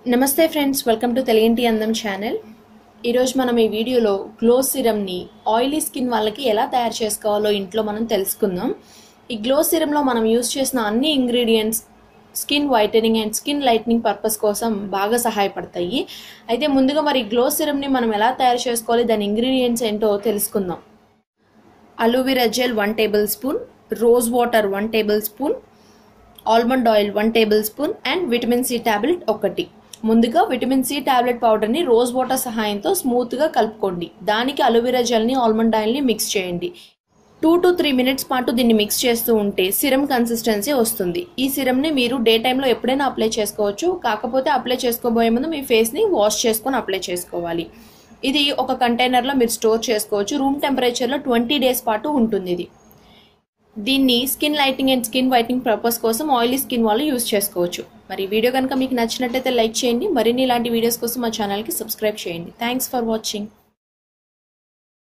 నమస్తే friends welcome to తెలుగింటి అందం ఛానల్ ఈరోజు మనం ఈ వీడియోలో గ్లో సిరమ్ని ఆయిలీ స్కిన్ వాళ్ళకి ఎలా తయారు చేసుకోవాలో ఇంట్లో మనం తెలుసుకుందాం ఈ గ్లో సిరమ్లో మనం యూస్ చేసిన అన్ని ingredients skin whitening and skin lightening purpose కోసం బాగా సహాయపడతాయి అయితే ముందుగా మరి గ్లో సిరమ్ని మనం ఎలా తయారు చేసుకోవాలి దాని ఇంగ్రీడియంట్స్ ఏంటో తెలుసుకుందాం aloe vera gel one tablespoon rose water one tablespoon almond oil one tablespoon and vitamin C tablet ఒకటి ముందుగా విటమిన్ సి టాబ్లెట్ పౌడర్ని రోజ్ వాటర్ సహాయంతో స్మూత్గా కలుపుకోండి దానికి అలోవెరా జెల్ని ఆల్మండ్ ఆయిల్ని మిక్స్ చేయండి టూ టు త్రీ మినిట్స్ పాటు దీన్ని మిక్స్ చేస్తూ ఉంటే సిరం కన్సిస్టెన్సీ వస్తుంది ఈ సిరంని మీరు డే టైంలో ఎప్పుడైనా అప్లై చేసుకోవచ్చు కాకపోతే అప్లై చేసుకోబోయే ముందు మీ ఫేస్ని వాష్ చేసుకొని అప్లై చేసుకోవాలి ఇది ఒక కంటైనర్లో మీరు స్టోర్ చేసుకోవచ్చు రూమ్ టెంపరేచర్లో ట్వంటీ డేస్ పాటు ఉంటుంది ఇది దీన్ని skin lighting and skin whiting purpose కోసం ఆయిలీ స్కిన్ వాళ్ళు యూస్ చేసుకోవచ్చు మరి ఈ వీడియో కనుక మీకు నచ్చినట్టయితే లైక్ చేయండి మరిన్ని ఇలాంటి వీడియోస్ కోసం మా ఛానల్కి సబ్స్క్రైబ్ చేయండి థ్యాంక్స్ ఫర్ వాచింగ్